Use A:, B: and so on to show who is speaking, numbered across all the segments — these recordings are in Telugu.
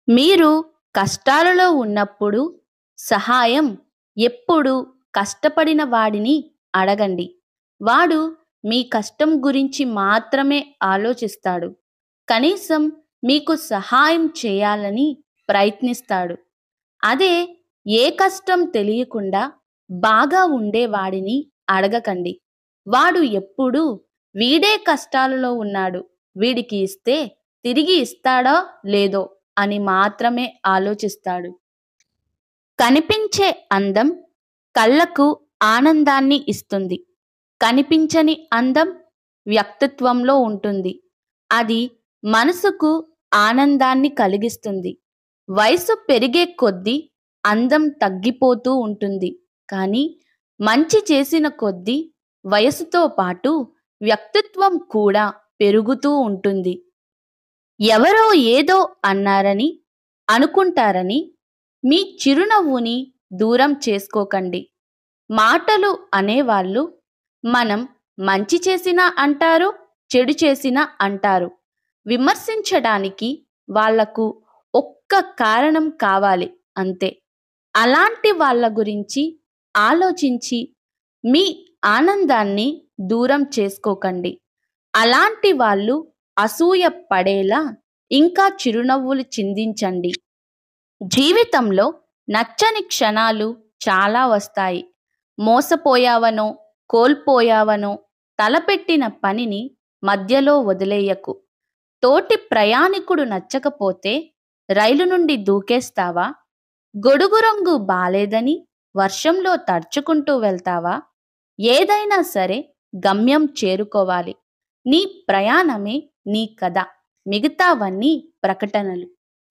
A: మీరు కష్టాలలో ఉన్నప్పుడు సహాయం ఎప్పుడు కష్టపడిన వాడిని అడగండి వాడు మీ కష్టం గురించి మాత్రమే ఆలోచిస్తాడు కనీసం మీకు సహాయం చేయాలని ప్రయత్నిస్తాడు అదే ఏ కష్టం తెలియకుండా బాగా ఉండేవాడిని అడగకండి వాడు ఎప్పుడూ వీడే కష్టాలలో ఉన్నాడు వీడికి ఇస్తే తిరిగి ఇస్తాడో లేదో అని మాత్రమే ఆలోచిస్తాడు కనిపించే అందం కళ్ళకు ఆనందాన్ని ఇస్తుంది కనిపించని అందం వ్యక్తిత్వంలో ఉంటుంది అది మనసుకు ఆనందాన్ని కలిగిస్తుంది వయసు పెరిగే కొద్దీ అందం తగ్గిపోతూ ఉంటుంది కానీ మంచి చేసిన కొద్దీ వయసుతో పాటు వ్యక్తిత్వం కూడా పెరుగుతూ ఉంటుంది ఎవరో ఏదో అన్నారని అనుకుంటారని మీ చిరునవ్వుని దూరం చేసుకోకండి మాటలు అనేవాళ్ళు మనం మంచి చేసినా అంటారు చెడు చేసినా అంటారు విమర్శించడానికి వాళ్లకు ఒక్క కారణం కావాలి అంతే అలాంటి వాళ్ళ గురించి ఆలోచించి మీ ఆనందాన్ని దూరం చేసుకోకండి అలాంటి వాళ్ళు అసూయ పడేలా ఇంకా చిరునవ్వులు చిందించండి జీవితంలో నచ్చని క్షణాలు చాలా వస్తాయి మోసపోయావనో కోల్పోయావనో తలపెట్టిన పనిని మధ్యలో వదిలేయకు తోటి ప్రయాణికుడు నచ్చకపోతే రైలు నుండి దూకేస్తావా గొడుగు రంగు బాలేదని వర్షంలో తడుచుకుంటూ వెళ్తావా ఏదైనా సరే గమ్యం చేరుకోవాలి నీ ప్రయాణమే నీ కథ మిగతావన్నీ ప్రకటనలు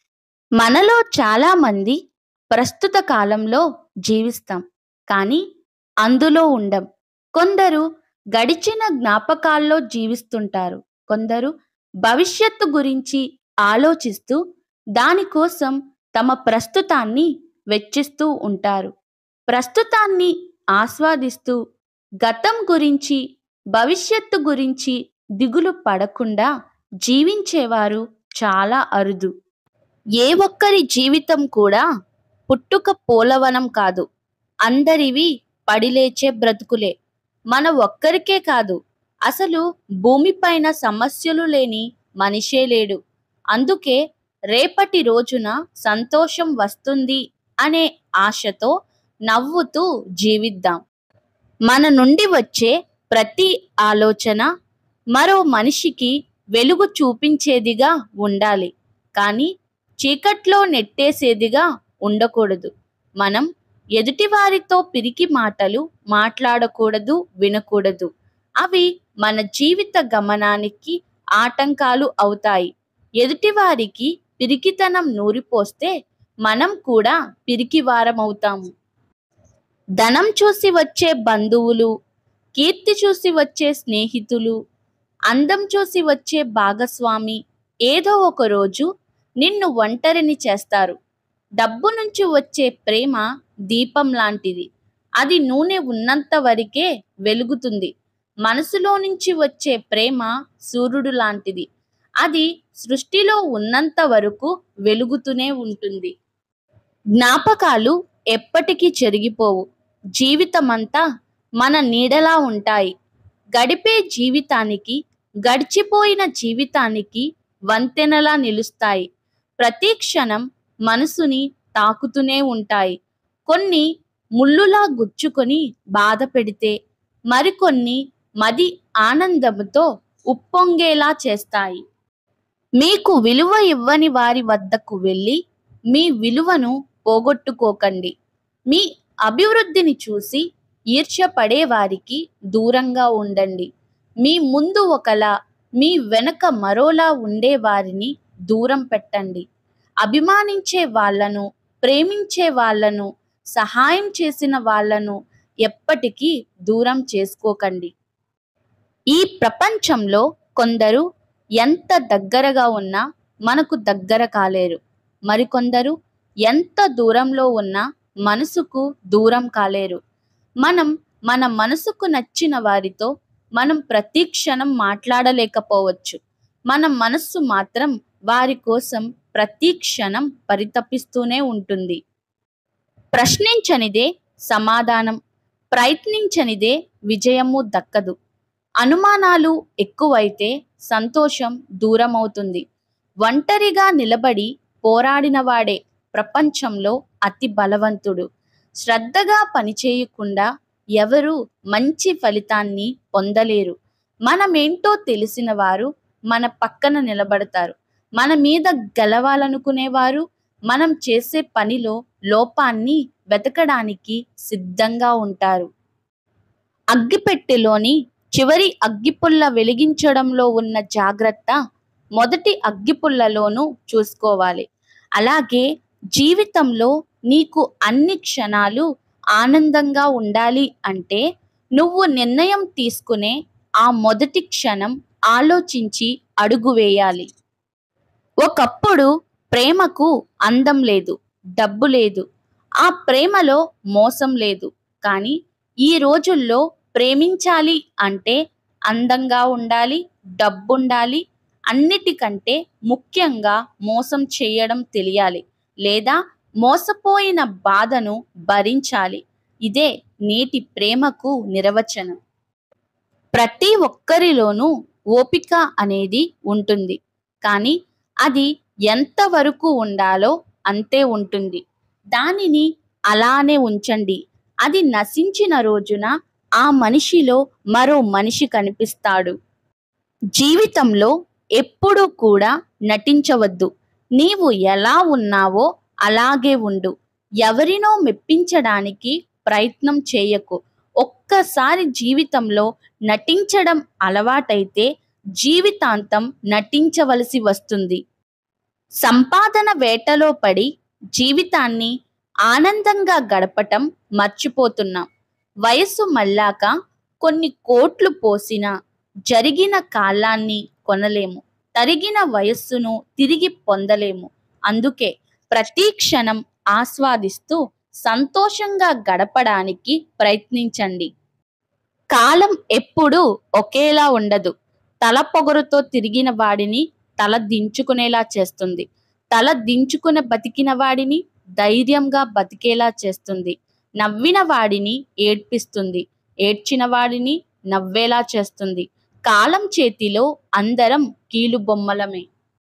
A: మనలో చాలామంది ప్రస్తుత కాలంలో జీవిస్తాం కానీ అందులో ఉండం కొందరు గడిచిన జ్ఞాపకాల్లో జీవిస్తుంటారు కొందరు భవిష్యత్తు గురించి ఆలోచిస్తూ దానికోసం తమ ప్రస్తుతాన్ని వెచ్చిస్తూ ఉంటారు ప్రస్తుతాన్ని ఆస్వాదిస్తూ గతం గురించి భవిష్యత్తు గురించి దిగులు పడకుండా జీవించేవారు చాలా అరుదు ఏ ఒక్కరి జీవితం కూడా పుట్టుక పోలవనం కాదు అందరివి పడిలేచే బ్రతుకులే మన ఒక్కరికే కాదు అసలు భూమిపైన సమస్యలు లేని మనిషే లేడు అందుకే రేపటి రోజున సంతోషం వస్తుంది అనే ఆశతో నవ్వుతూ జీవిద్దాం మన నుండి వచ్చే ప్రతి ఆలోచన మరో మనిషికి వెలుగు చూపించేదిగా ఉండాలి కానీ చీకట్లో నెట్టేసేదిగా ఉండకూడదు మనం ఎదుటివారితో పిరికి మాటలు మాట్లాడకూడదు వినకూడదు అవి మన జీవిత గమనానికి ఆటంకాలు అవుతాయి ఎదుటివారికి పిరికితనం నూరిపోస్తే మనం కూడా పిరికివారమవుతాము ధనం చూసి వచ్చే బంధువులు కీర్తి చూసి వచ్చే స్నేహితులు అందం చూసి వచ్చే భాగస్వామి ఏదో ఒక రోజు నిన్ను ఒంటరిని చేస్తారు డబ్బు నుంచి వచ్చే ప్రేమ దీపం లాంటిది అది నూనె ఉన్నంత వరకే వెలుగుతుంది మనసులో నుంచి వచ్చే ప్రేమ సూర్యుడు లాంటిది అది సృష్టిలో ఉన్నంత వరకు వెలుగుతూనే ఉంటుంది జ్ఞాపకాలు ఎప్పటికీ చెరిగిపోవు జీవితమంతా మన నీడలా ఉంటాయి గడిపే జీవితానికి గడిచిపోయిన జీవితానికి వంతెనలా నిలుస్తాయి ప్రతి క్షణం మనసుని తాకుతూనే ఉంటాయి కొన్ని ముళ్ళులా గుచ్చుకొని బాధ పెడితే మరికొన్ని మది ఆనందంతో ఉప్పొంగేలా చేస్తాయి మీకు విలువ ఇవ్వని వారి వద్దకు వెళ్ళి మీ విలువను పోగొట్టుకోకండి మీ అభివృద్ధిని చూసి ఈర్ష్యపడే వారికి దూరంగా ఉండండి మీ ముందు ఒకలా మీ వెనక మరోలా ఉండే వారిని దూరం పెట్టండి అభిమానించే వాళ్ళను ప్రేమించే వాళ్ళను సహాయం చేసిన వాళ్ళను ఎప్పటికీ దూరం చేసుకోకండి ఈ ప్రపంచంలో కొందరు ఎంత దగ్గరగా ఉన్నా మనకు దగ్గర కాలేరు మరికొందరు ఎంత దూరంలో ఉన్నా మనసుకు దూరం కాలేరు మనం మన మనసుకు నచ్చిన వారితో మనం ప్రతి క్షణం మాట్లాడలేకపోవచ్చు మన మనస్సు మాత్రం వారి కోసం ప్రతి క్షణం పరితపిస్తూనే ఉంటుంది ప్రశ్నించనిదే సమాధానం ప్రయత్నించనిదే విజయము దక్కదు అనుమానాలు ఎక్కువైతే సంతోషం దూరమవుతుంది ఒంటరిగా నిలబడి పోరాడినవాడే ప్రపంచంలో అతి బలవంతుడు శ్రద్ధగా పనిచేయకుండా ఎవరు మంచి ఫలితాన్ని పొందలేరు మనమేంటో తెలిసిన వారు మన పక్కన నిలబడతారు మన మీద గెలవాలనుకునేవారు మనం చేసే పనిలో లోపాన్ని వెతకడానికి సిద్ధంగా ఉంటారు అగ్గిపెట్టెలోని చివరి అగ్గిపుల్ల వెలిగించడంలో ఉన్న జాగ్రత్త మొదటి అగ్గిపుల్లలోనూ చూసుకోవాలి అలాగే జీవితంలో నీకు అన్ని క్షణాలు ఆనందంగా ఉండాలి అంటే నువ్వు నిర్ణయం తీసుకునే ఆ మొదటి క్షణం ఆలోచించి అడుగు వేయాలి ఒకప్పుడు ప్రేమకు అందం లేదు డబ్బు లేదు ఆ ప్రేమలో మోసం లేదు కానీ ఈ రోజుల్లో ప్రేమించాలి అంటే అందంగా ఉండాలి డబ్బుండాలి అన్నిటికంటే ముఖ్యంగా మోసం చేయడం తెలియాలి లేదా మోసపోయిన బాధను భరించాలి ఇదే నేటి ప్రేమకు నిర్వచనం ప్రతి ఒక్కరిలోనూ ఓపిక అనేది ఉంటుంది కానీ అది ఎంతవరకు ఉండాలో అంతే ఉంటుంది దానిని అలానే ఉంచండి అది నశించిన రోజున ఆ మనిషిలో మరో మనిషి కనిపిస్తాడు జీవితంలో ఎప్పుడూ కూడా నటించవద్దు నీవు ఎలా ఉన్నావో అలాగే ఉండు ఎవరినో మెప్పించడానికి ప్రయత్నం చేయకు ఒక్కసారి జీవితంలో నటించడం అలవాటైతే జీవితాంతం నటించవలసి వస్తుంది సంపాదన వేటలో పడి జీవితాన్ని ఆనందంగా గడపటం మర్చిపోతున్నాం వయస్సు మళ్ళాక కొన్ని కోట్లు పోసినా జరిగిన కాలాన్ని కొనలేము తరిగిన వయస్సును తిరిగి పొందలేము అందుకే ప్రతి క్షణం ఆస్వాదిస్తూ సంతోషంగా గడపడానికి ప్రయత్నించండి కాలం ఎప్పుడూ ఒకేలా ఉండదు తల పొగరుతో తిరిగిన వాడిని తల దించుకునేలా చేస్తుంది తల దించుకుని బతికిన వాడిని ధైర్యంగా బతికేలా చేస్తుంది నవ్విన వాడిని ఏడ్పిస్తుంది ఏడ్చిన వాడిని నవ్వేలా చేస్తుంది కాలం చేతిలో అందరం కీలుబొమ్మలమే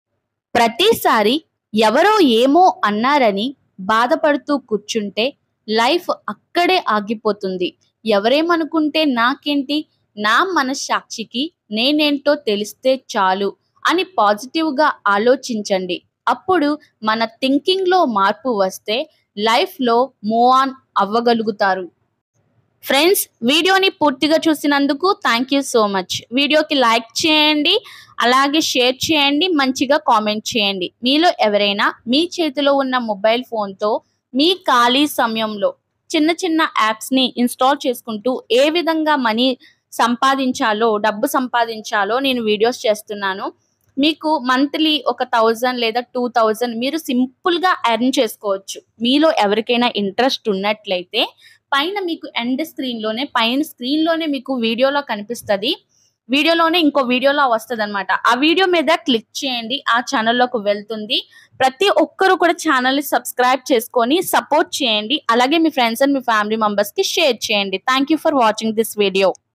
A: ప్రతిసారి ఎవరో ఏమో అన్నారని బాధపడుతూ కూర్చుంటే లైఫ్ అక్కడే ఆగిపోతుంది ఎవరేమనుకుంటే నాకేంటి నా మనస్సాక్షికి నేనేంటో తెలిస్తే చాలు అని పాజిటివ్గా ఆలోచించండి అప్పుడు మన థింకింగ్లో మార్పు వస్తే లైఫ్లో మూవ్ ఆన్ అవ్వగలుగుతారు ఫ్రెండ్స్ వీడియోని పూర్తిగా చూసినందుకు థ్యాంక్ యూ సో మచ్ వీడియోకి లైక్ చేయండి అలాగే షేర్ చేయండి మంచిగా కామెంట్ చేయండి మీలో ఎవరైనా మీ చేతిలో ఉన్న మొబైల్ ఫోన్తో మీ ఖాళీ సమయంలో చిన్న చిన్న యాప్స్ని ఇన్స్టాల్ చేసుకుంటూ ఏ విధంగా మనీ సంపాదించాలో డబ్బు సంపాదించాలో నేను వీడియోస్ చేస్తున్నాను మీకు మంత్లీ ఒక థౌజండ్ లేదా టూ థౌజండ్ మీరు సింపుల్గా ఎర్న్ చేసుకోవచ్చు మీలో ఎవరికైనా ఇంట్రెస్ట్ ఉన్నట్లయితే పైన మీకు ఎండ్ స్క్రీన్లోనే పైన స్క్రీన్లోనే మీకు వీడియోలో కనిపిస్తుంది వీడియోలోనే ఇంకో వీడియోలో వస్తుంది అనమాట ఆ వీడియో మీద క్లిక్ చేయండి ఆ ఛానల్లోకి వెళ్తుంది ప్రతి ఒక్కరు కూడా ఛానల్ని సబ్స్క్రైబ్ చేసుకొని సపోర్ట్ చేయండి అలాగే మీ ఫ్రెండ్స్ అండ్ మీ ఫ్యామిలీ మెంబర్స్కి షేర్ చేయండి thank you for watching this video